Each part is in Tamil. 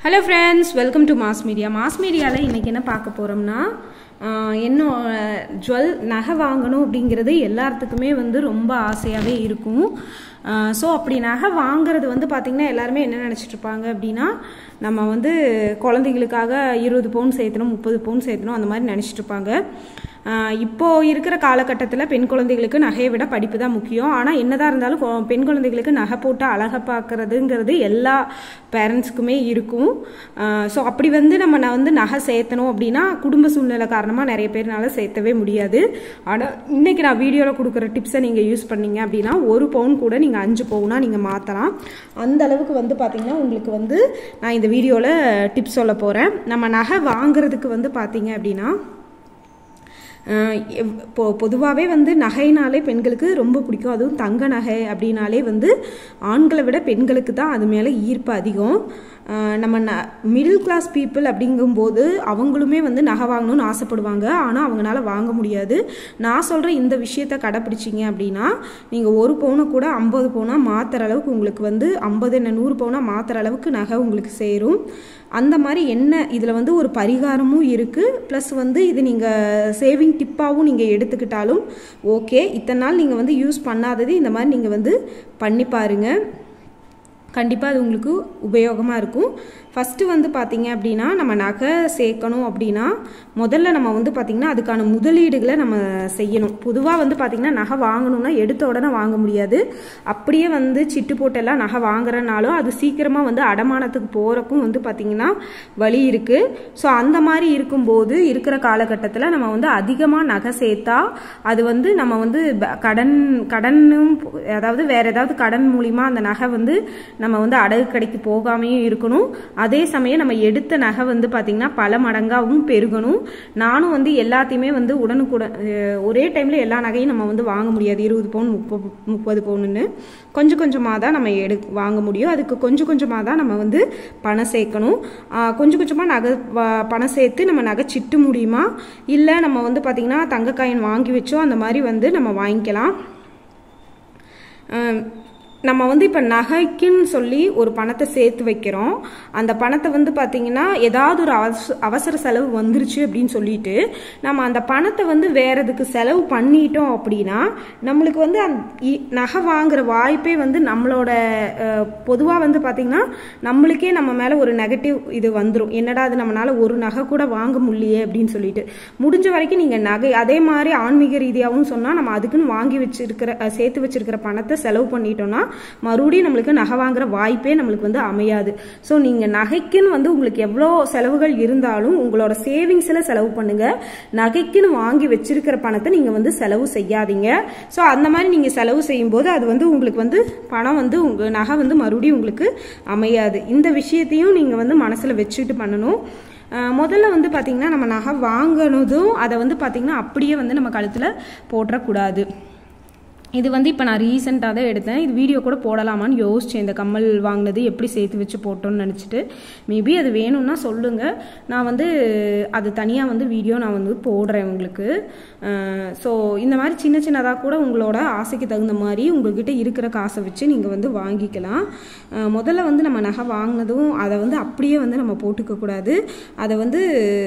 hello friends welcome to mass media mass மீடியாவில் இன்றைக்கி என்ன பார்க்க போகிறோம்னா என்ன ஜுவல் நகை வாங்கணும் அப்படிங்கிறது எல்லாத்துக்குமே வந்து ரொம்ப ஆசையாகவே இருக்கும் ஸோ அப்படி நகை வாங்குறது வந்து பார்த்திங்கன்னா எல்லாருமே என்ன நினச்சிட்டு இருப்பாங்க அப்படின்னா நம்ம வந்து குழந்தைகளுக்காக இருபது பவுன் சேர்த்தணும் முப்பது பவுன் சேர்த்தணும் அந்த மாதிரி நினச்சிட்டு இருப்பாங்க இப்போ இருக்கிற காலகட்டத்தில் பெண் குழந்தைகளுக்கு நகையை விட படிப்பு தான் முக்கியம் ஆனால் என்னதான் இருந்தாலும் கொ- பெண் குழந்தைகளுக்கு நகை போட்டு அழகை பார்க்கறதுங்கிறது எல்லா பேரண்ட்ஸுக்குமே இருக்கும் ஸோ அப்படி வந்து நம்ம நான் வந்து நகை சேர்த்தணும் அப்படின்னா குடும்ப சூழ்நிலை காரணமாக நிறைய பேர்னால சேர்த்தவே முடியாது ஆனால் இன்னைக்கு நான் வீடியோவில் கொடுக்குற டிப்ஸை நீங்கள் யூஸ் பண்ணீங்க அப்படின்னா ஒரு பவுன் கூட நீங்கள் அஞ்சு பவுனாக நீங்கள் மாற்றலாம் அந்த அளவுக்கு வந்து பார்த்தீங்கன்னா உங்களுக்கு வந்து நான் இந்த வீடியோவில் டிப்ஸ் சொல்ல போகிறேன் நம்ம நகை வாங்குறதுக்கு வந்து பார்த்தீங்க அப்படின்னா அஹ் எவ்- இப்போ பொதுவாகவே வந்து நகைனாலே பெண்களுக்கு ரொம்ப பிடிக்கும் அதுவும் தங்க நகை அப்படின்னாலே வந்து ஆண்களை விட பெண்களுக்கு தான் அது மேலே ஈர்ப்பு அதிகம் அஹ் நம்ம ந மிடில் கிளாஸ் பீப்புள் அப்படிங்கும்போது அவங்களுமே வந்து நகை வாங்கணும்னு ஆசைப்படுவாங்க ஆனால் அவங்களால வாங்க முடியாது நான் சொல்கிற இந்த விஷயத்தை கடைப்பிடிச்சிங்க அப்படின்னா நீங்கள் ஒரு பவுனை கூட ஐம்பது பவுனாக மாற்றுற அளவுக்கு உங்களுக்கு வந்து ஐம்பது என்ன நூறு பவுனாக மாற்றுற அளவுக்கு நகை உங்களுக்கு சேரும் அந்த மாதிரி என்ன இதில் வந்து ஒரு பரிகாரமும் இருக்குது ப்ளஸ் வந்து இது நீங்கள் சேவிங் டிப்பாகவும் நீங்கள் எடுத்துக்கிட்டாலும் ஓகே இத்தனை நாள் நீங்கள் வந்து யூஸ் பண்ணாதது இந்த மாதிரி நீங்கள் வந்து பண்ணி பாருங்கள் கண்டிப்பாக அது உங்களுக்கு உபயோகமாக இருக்கும் ஃபஸ்ட்டு வந்து பார்த்தீங்க அப்படின்னா நம்ம நகை சேர்க்கணும் அப்படின்னா முதல்ல நம்ம வந்து பார்த்திங்கன்னா அதுக்கான முதலீடுகளை நம்ம செய்யணும் பொதுவாக வந்து பார்த்திங்கன்னா நகை வாங்கணும்னா எடுத்த உடனே வாங்க முடியாது அப்படியே வந்து சிட்டு போட்டெல்லாம் நகை வாங்குறனாலும் அது சீக்கிரமாக வந்து அடமானத்துக்கு போகிறக்கும் வந்து பார்த்திங்கன்னா வழி இருக்குது ஸோ அந்த மாதிரி இருக்கும்போது இருக்கிற காலகட்டத்தில் நம்ம வந்து அதிகமாக நகை சேர்த்தா அது வந்து நம்ம வந்து ப- கடன் கடனும் அதாவது வேற ஏதாவது கடன் மூலிமா அந்த நகை வந்து நம்ம வந்து அடகு கடைக்கு போகாமையும் இருக்கணும் அதே சமயம் நம்ம எடுத்த நகை வந்து பார்த்திங்கன்னா பல மடங்காகவும் பெருகணும் நானும் வந்து எல்லாத்தையுமே வந்து உடனுக்குடன் அஹ், ஒரே டைமில் எல்லா நகையும் நம்ம வந்து வாங்க முடியாது இருபது பவுன் முப்பது முப்பது பவுனுன்னு கொஞ்சம் கொஞ்சமாக தான் நம்ம எடு வாங்க முடியும் அதுக்கு கொஞ்சம் கொஞ்சமாக தான் நம்ம வந்து பணம் சேர்க்கணும் ஆஹ், கொஞ்சம் கொஞ்சமாக நகை வ- பணம் சேர்த்து நம்ம நகை சிட்டு முடியுமா இல்லை நம்ம வந்து பார்த்திங்கன்னா தங்கக்காயின் வாங்கி வச்சோ அந்த மாதிரி வந்து நம்ம வாங்கிக்கலாம் ஆம், நம்ம வந்து இப்போ நகைக்குன்னு சொல்லி ஒரு பணத்தை சேர்த்து வைக்கிறோம் அந்த பணத்தை வந்து பார்த்தீங்கன்னா ஏதாவது ஒரு அவச அவசர செலவு வந்துருச்சு அப்படின்னு சொல்லிட்டு நம்ம அந்த பணத்தை வந்து வேற எதுக்கு செலவு பண்ணிட்டோம் அப்படின்னா நம்மளுக்கு வந்து அந்த இ- நகை வாங்குற வாய்ப்பே வந்து நம்மளோட பொதுவாக வந்து பார்த்தீங்கன்னா நம்மளுக்கே நம்ம மேலே ஒரு நெகட்டிவ் இது வந்துடும் என்னடா அது நம்மளால ஒரு நகை கூட வாங்க முடியலையே அப்படின்னு சொல்லிட்டு முடிஞ்ச வரைக்கும் நீங்கள் நகை அதே மாதிரி ஆன்மீக ரீதியாகவும் சொன்னால் நம்ம அதுக்குன்னு வாங்கி வச்சிருக்கிற அஹ், சேர்த்து வச்சிருக்கிற பணத்தை செலவு பண்ணிட்டோம்னா மறுபடியும் நம்மளுக்கு நகை வாங்குற வாய்ப்பே நம்மளுக்கு வந்து அமையாது ஸோ நீங்கள் நகைக்குன்னு வந்து உங்களுக்கு எவ்வளோ செலவுகள் இருந்தாலும் உங்களோட சேவிங்ஸில் செலவு பண்ணுங்க நகைக்குன்னு வாங்கி வச்சிருக்கிற பணத்தை நீங்கள் வந்து செலவு செய்யாதீங்க ஸோ அந்த மாதிரி நீங்கள் செலவு செய்யும்போது அது வந்து உங்களுக்கு வந்து பணம் வந்து உங்கள் நகை வந்து மறுபடியும் உங்களுக்கு அமையாது இந்த விஷயத்தையும் நீங்கள் வந்து மனசில் வச்சுட்டு பண்ணணும் அஹ் முதல்ல வந்து பார்த்திங்கன்னா நம்ம நகை வாங்கினதும் அதை வந்து பார்த்திங்கன்னா அப்படியே வந்து நம்ம கழுத்தில் போட்டுறக்கூடாது இது வந்து இப்போ நான் ரீசெண்டாக தான் எடுத்தேன் இது வீடியோ கூட போடலாமான்னு யோசிச்சேன் இந்த கம்மல் வாங்கினது எப்படி சேர்த்து வச்சு போட்டோன்னு நினச்சிட்டு மேபி அது வேணும்னா சொல்லுங்கள் நான் வந்து அது தனியாக வந்து வீடியோ நான் வந்து போடுறேன் உங்களுக்கு ஸோ இந்த மாதிரி சின்ன சின்னதாக கூட உங்களோட ஆசைக்கு தகுந்த மாதிரி உங்கள்கிட்ட இருக்கிற காசை வச்சு நீங்கள் வந்து வாங்கிக்கலாம் அஹ் முதல்ல வந்து நம்ம நகை வாங்கினதும் அதை வந்து அப்படியே வந்து நம்ம போட்டுக்கக்கூடாது அதை வந்து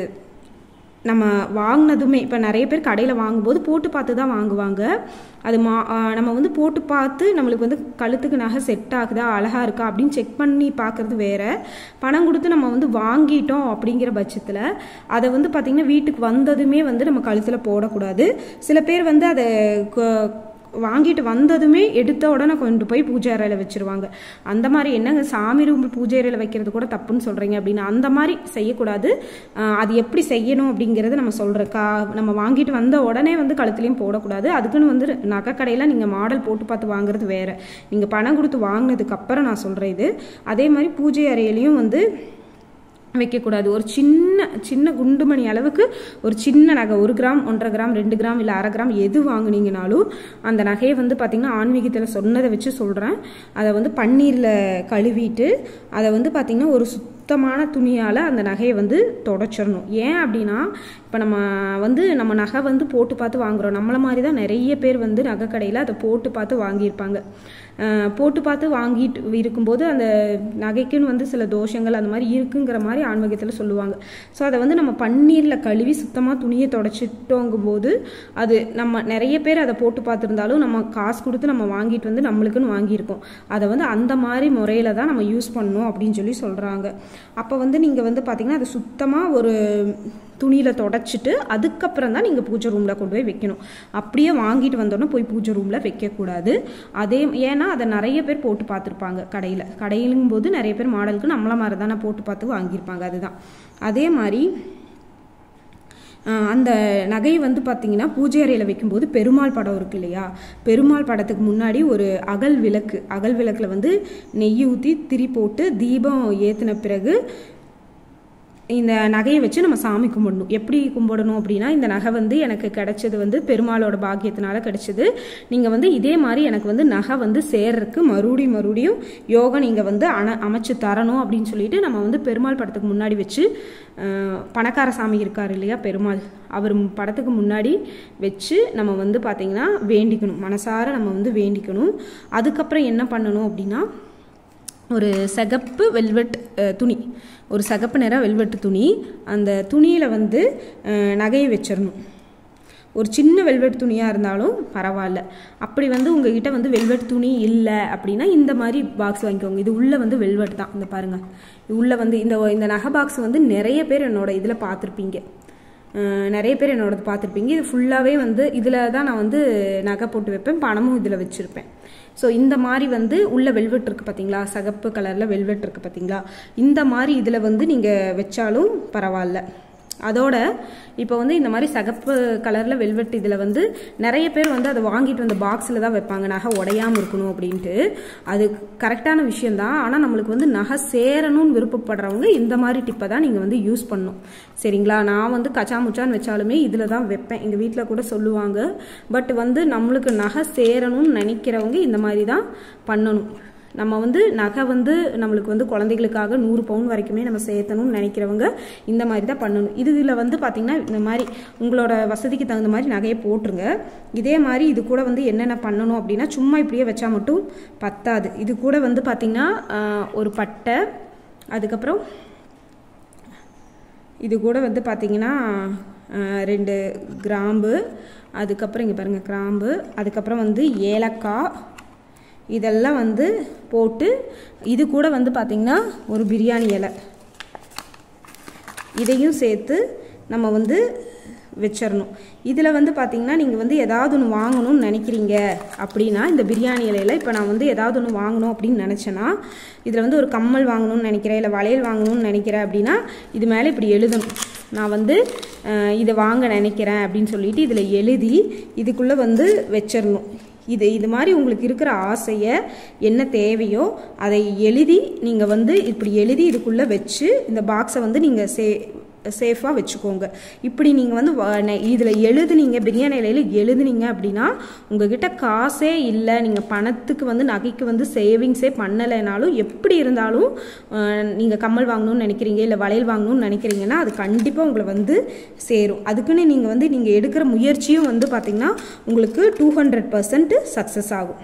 நம்ம வாங்கினதுமே இப்போ நிறைய பேர் கடையில் வாங்கும்போது போட்டு பார்த்து தான் வாங்குவாங்க அது மா ஆ, நம்ம வந்து போட்டு பார்த்து நம்மளுக்கு வந்து கழுத்துக்கு நகை செட் ஆகுதா அழகா இருக்கா அப்படின்னு செக் பண்ணி பார்க்கறது வேற பணம் கொடுத்து நம்ம வந்து வாங்கிட்டோம் அப்படிங்கிற பட்சத்தில் அதை வந்து பார்த்திங்கன்னா வீட்டுக்கு வந்ததுமே வந்து நம்ம கழுத்தில் போடக்கூடாது சில பேர் வந்து அதை கொ- வாங்கிட்டு வந்ததுமே எடுத்த உடனே கொண்டு போய் பூஜை அறையில் வச்சிருவாங்க அந்த மாதிரி என்னங்க சாமி ரூம் பூஜை அறையில் வைக்கிறது கூட தப்புன்னு சொல்கிறீங்க அப்படின்னு அந்த மாதிரி செய்யக்கூடாது ஆஹ் அது எப்படி செய்யணும் அப்படிங்கிறத நம்ம சொல்கிறோம் கா நம்ம வாங்கிட்டு வந்த உடனே வந்து கழுத்துலையும் போடக்கூடாது அதுக்குன்னு வந்து நகைக்கடையில் நீங்கள் மாடல் போட்டு பார்த்து வாங்குறது வேற நீங்கள் பணம் கொடுத்து வாங்கினதுக்கு அப்புறம் நான் சொல்கிறேன் இது அதே மாதிரி பூஜை அறையிலையும் வந்து வைக்கக்கூடாது ஒரு சின்ன சின்ன குண்டுமணி அளவுக்கு ஒரு சின்ன நகை ஒரு கிராம் ஒன்றரை கிராம் ரெண்டு கிராம் இல்லை அரை கிராம் எது வாங்குனீங்கனாலும் அந்த நகையை வந்து பார்த்திங்கன்னா ஆன்மீகத்தில் சொன்னதை வச்சு சொல்கிறேன் அதை வந்து பன்னீரில் கழுவிட்டு அதை வந்து பார்த்திங்கன்னா ஒரு சுத்தமான துணியால் அந்த நகையை வந்து தொடச்சிடணும் ஏன் அப்படின்னா இப்போ நம்ம வந்து நம்ம நகை வந்து போட்டு பார்த்து வாங்குறோம் நம்மளை மாதிரி தான் நிறைய பேர் வந்து நகை கடையில் அதை போட்டு பார்த்து வாங்கியிருப்பாங்க அஹ், போட்டு பார்த்து வாங்கிட்டு இருக்கும்போது அந்த நகைக்குன்னு வந்து சில தோஷங்கள் அந்த மாதிரி இருக்குங்கிற மாதிரி ஆன்மீகத்தில் சொல்லுவாங்க ஸோ அதை வந்து நம்ம பன்னீரில் கழுவி சுத்தமாக துணியை தொடச்சிட்டோங்கும் போது அது நம்ம நிறைய பேர் அதை போட்டு பார்த்துருந்தாலும் நம்ம காசு கொடுத்து நம்ம வாங்கிட்டு வந்து நம்மளுக்குன்னு வாங்கியிருக்கோம் அதை வந்து அந்த மாதிரி முறையில் தான் நம்ம யூஸ் பண்ணணும் அப்படின்னு சொல்லி சொல்கிறாங்க அப்போ வந்து நீங்கள் வந்து பார்த்தீங்கன்னா அதை சுத்தமாக ஒரு துணியில் தொடச்சிட்டு அதுக்கப்புறம் தான் நீங்கள் பூஜை ரூமில் கொண்டு போய் வைக்கணும் அப்படியே வாங்கிட்டு வந்தோன்னே போய் பூஜை ரூமில் வைக்கக்கூடாது அதே ஏன்னா அதை நிறைய பேர் போட்டு பார்த்துருப்பாங்க கடையில் கடையிலும் போது நிறைய பேர் மாடலுக்கு நம்மள மாதிரி தானே போட்டு பார்த்து வாங்கியிருப்பாங்க அதுதான் அதே மாதிரி ஆஹ் அந்த நகையை வந்து பார்த்தீங்கன்னா பூஜை அறையில் வைக்கும்போது பெருமாள் படம் இருக்கு இல்லையா பெருமாள் படத்துக்கு முன்னாடி ஒரு அகல் விளக்கு அகல் விளக்கில் வந்து நெய் ஊற்றி திரி போட்டு தீபம் ஏற்றின பிறகு இந்த நகையை வச்சு நம்ம சாமி கும்பிடணும் எப்படி கும்பிடணும் அப்படின்னா இந்த நகை வந்து எனக்கு கிடைச்சது வந்து பெருமாளோட பாக்கியத்தினால கிடைச்சது நீங்கள் வந்து இதே மாதிரி எனக்கு வந்து நகை வந்து சேர்றதுக்கு மறுபடியும் மறுபடியும் யோகா நீங்கள் வந்து அண அமைச்சு தரணும் அப்படின்னு சொல்லிட்டு நம்ம வந்து பெருமாள் படத்துக்கு முன்னாடி வச்சு அஹ், பணக்கார சாமி இருக்கார் இல்லையா பெருமாள் அவர் படத்துக்கு முன்னாடி வச்சு நம்ம வந்து பார்த்திங்கன்னா வேண்டிக்கணும் மனசார நம்ம வந்து வேண்டிக்கணும் அதுக்கப்புறம் என்ன பண்ணணும் அப்படின்னா ஒரு சகப்பு வெல்வெட் அஹ், துணி ஒரு சகப்பு நிற வெல்வெட்டு துணி அந்த துணியில் வந்து அஹ், நகையை வச்சிடணும் ஒரு சின்ன வெல்வெட் துணியாக இருந்தாலும் பரவாயில்ல அப்படி வந்து உங்ககிட்ட வந்து வெல்வெட் துணி இல்லை அப்படின்னா இந்த மாதிரி பாக்ஸ் வாங்கிக்கோங்க இது உள்ளே வந்து வெல்வெட் தான் இந்த பாருங்கள் இது உள்ளே வந்து இந்த இந்த நகை பாக்ஸ் வந்து நிறைய பேர் என்னோட இதில் பார்த்துருப்பீங்க அஹ் நிறைய பேர் என்னோடது பார்த்துருப்பீங்க இது ஃபுல்லாகவே வந்து இதில் தான் நான் வந்து நகை போட்டு வைப்பேன் பணமும் இதில் வச்சுருப்பேன் ஸோ இந்த மாதிரி வந்து உள்ள வெல்வெட் இருக்குது பார்த்தீங்களா சகப்பு கலரில் வெல்வெட் இருக்குது பார்த்தீங்களா இந்த மாதிரி இதில் வந்து நீங்கள் வச்சாலும் பரவாயில்ல அதோட இப்போ வந்து இந்த மாதிரி சகப்பு கலரில் வெல்வெட் இதில் வந்து நிறைய பேர் வந்து அதை வாங்கிட்டு வந்த பாக்ஸில் தான் வைப்பாங்க நகை உடையாமல் இருக்கணும் அப்படின்ட்டு அது கரெக்டான விஷயம்தான் ஆனால் நம்மளுக்கு வந்து நகை சேரணும்னு விருப்பப்படுறவங்க இந்த மாதிரி டிப்பை தான் நீங்கள் வந்து யூஸ் பண்ணணும் சரிங்களா நான் வந்து கச்சா முச்சான்னு வச்சாலுமே இதில் தான் வைப்பேன் எங்கள் வீட்டில் கூட சொல்லுவாங்க பட் வந்து நம்மளுக்கு நகை சேரணும்னு நினைக்கிறவங்க இந்த மாதிரி தான் பண்ணணும் நம்ம வந்து நகை வந்து நம்மளுக்கு வந்து குழந்தைகளுக்காக நூறு பவுன் வரைக்குமே நம்ம சேர்த்தணும்னு நினைக்கிறவங்க இந்த மாதிரி தான் பண்ணணும் இது இதில் வந்து பார்த்திங்கன்னா இந்த மாதிரி உங்களோட வசதிக்கு தகுந்த மாதிரி நகையை போட்டுருங்க இதே மாதிரி இது கூட வந்து என்னென்ன பண்ணணும் அப்படின்னா சும்மா இப்படியே வச்சா மட்டும் பத்தாது இது கூட வந்து பார்த்திங்கன்னா ஆஹ், ஒரு பட்டை அதுக்கப்புறம் இது கூட வந்து பார்த்திங்கன்னா ஆஹ், ரெண்டு கிராம்பு அதுக்கப்புறம் இங்கே பாருங்கள் கிராம்பு அதுக்கப்புறம் வந்து ஏலக்காய் இதெல்லாம் வந்து போட்டு இது கூட வந்து பார்த்திங்கன்னா ஒரு பிரியாணி இலை இதையும் சேர்த்து நம்ம வந்து வச்சிடணும் இதில் வந்து பார்த்திங்கன்னா நீங்கள் வந்து ஏதாவது ஒன்று வாங்கணும்னு நினைக்கிறீங்க அப்படின்னா இந்த பிரியாணி இலையில் இப்போ நான் வந்து ஏதாவது ஒன்று வாங்கணும் அப்படின்னு நினச்சேன்னா இதில் வந்து ஒரு கம்மல் வாங்கணும்னு நினைக்கிறேன் இல்லை வளையல் வாங்கணும்னு நினைக்கிறேன் அப்படின்னா இது மேலே இப்படி எழுதணும் நான் வந்து அஹ், இதை வாங்க நினைக்கிறேன் அப்படின்னு சொல்லிட்டு இதில் எழுதி இதுக்குள்ளே வந்து வச்சிடணும் இது இது மாதிரி உங்களுக்கு இருக்கிற ஆசையை என்ன தேவையோ அதை எழுதி நீங்கள் வந்து இப்படி எழுதி இதுக்குள்ளே வச்சு இந்த பாக்ஸை வந்து நீங்கள் சே சேஃபாக வச்சுக்கோங்க இப்படி நீங்கள் வந்து இதில் எழுதுனீங்க பிரியாணி இலையில் எழுதுனீங்க அப்படின்னா உங்ககிட்ட காசே இல்லை நீங்கள் பணத்துக்கு வந்து நகைக்கு வந்து சேவிங்ஸே பண்ணலைனாலும் எப்படி இருந்தாலும் நீங்கள் கம்மல் வாங்கணும்னு நினைக்கிறீங்க இல்லை வளையல் வாங்கணும்னு நினைக்கிறீங்கன்னா அது கண்டிப்பாக உங்களை வந்து சேரும் அதுக்குன்னு நீங்கள் வந்து நீங்கள் எடுக்கிற முயற்சியும் வந்து பார்த்திங்கன்னா உங்களுக்கு டூ ஹண்ட்ரட் பர்சன்ட் சக்ஸஸ் ஆகும்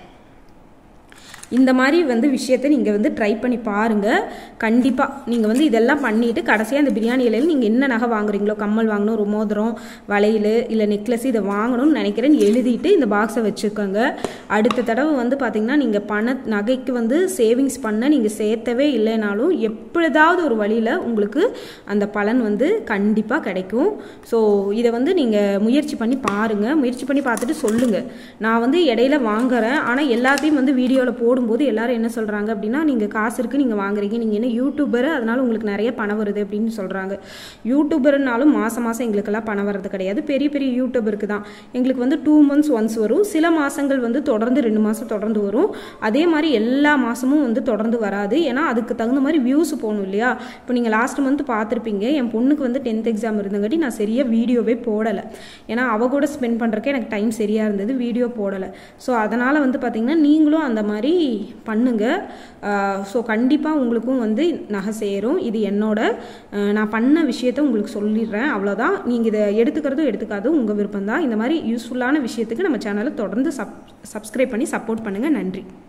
இந்த மாதிரி வந்து விஷயத்தை நீங்கள் வந்து ட்ரை பண்ணி பாருங்கள் கண்டிப்பாக நீங்கள் வந்து இதெல்லாம் பண்ணிவிட்டு கடைசியாக அந்த பிரியாணி இலையில் நீங்கள் என்ன நகை வாங்குறீங்களோ கம்மல் வாங்கணும் ஒரு மோதிரம் வளையல் இல்லை நெக்லஸ் இதை வாங்கணும்னு நினைக்கிறேன்னு எழுதிட்டு இந்த பாக்ஸை வச்சுக்கோங்க அடுத்த தடவை வந்து பார்த்திங்கன்னா நீங்கள் பண நகைக்கு வந்து சேவிங்ஸ் பண்ண நீங்கள் சேர்த்தவே இல்லைனாலும் எப்பொழுதாவது ஒரு வழியில் உங்களுக்கு அந்த பலன் வந்து கண்டிப்பாக கிடைக்கும் ஸோ இதை வந்து நீங்கள் முயற்சி பண்ணி பாருங்கள் முயற்சி பண்ணி பார்த்துட்டு சொல்லுங்கள் நான் வந்து இடையில வாங்குறேன் ஆனால் எல்லாத்தையும் வந்து வீடியோவில் போடும்போது எல்லாரும் என்ன சொல்கிறாங்க அப்படின்னா நீங்கள் காசு இருக்குது நீங்கள் வாங்குறீங்க நீங்கள் என்ன யூடியூபர் அதனால உங்களுக்கு நிறைய பணம் வருது அப்படின்னு சொல்கிறாங்க யூடியூபர்னாலும் மாதம் மாதம் எங்களுக்கெல்லாம் பணம் வர்றது கிடையாது பெரிய பெரிய யூடியூபருக்கு தான் எங்களுக்கு வந்து டூ மந்த்ஸ் ஒன்ஸ் வரும் சில மாதங்கள் வந்து தொடர்ந்து ரெண்டு மாதம் தொடர்ந்து வரும் அதே மாதிரி எல்லா மாதமும் வந்து தொடர்ந்து வராது ஏன்னா அதுக்கு தகுந்த மாதிரி வியூஸ் போகணும் இல்லையா இப்போ நீங்கள் லாஸ்ட் மந்த் பார்த்துருப்பீங்க என் பொண்ணுக்கு வந்து டென்த் எக்ஸாம் இருந்தங்காட்டி நான் சரியாக வீடியோவே போடலை ஏன்னா அவ கூட ஸ்பெண்ட் பண்ணுறக்கே எனக்கு டைம் சரியாக இருந்தது வீடியோ போடலை ஸோ அதனால் வந்து பார்த்திங்கன்னா நீங்களும் அந்த மாதிரி பண்ணுங்கள் ஸோ கண்டிப்பாக உங்களுக்கும் வந்து நகை சேரும் இது என்னோட அஹ், நான் பண்ண விஷயத்த உங்களுக்கு சொல்லிடுறேன் அவ்வளோதான் நீங்கள் இதை எடுத்துக்கிறதும் எடுத்துக்காதும் உங்கள் விருப்பம் தான் இந்த மாதிரி யூஸ்ஃபுல்லான விஷயத்துக்கு நம்ம சேனலை தொடர்ந்து சப் சப்ஸ்கிரைப் பண்ணி சப்போர்ட் பண்ணுங்கள் நன்றி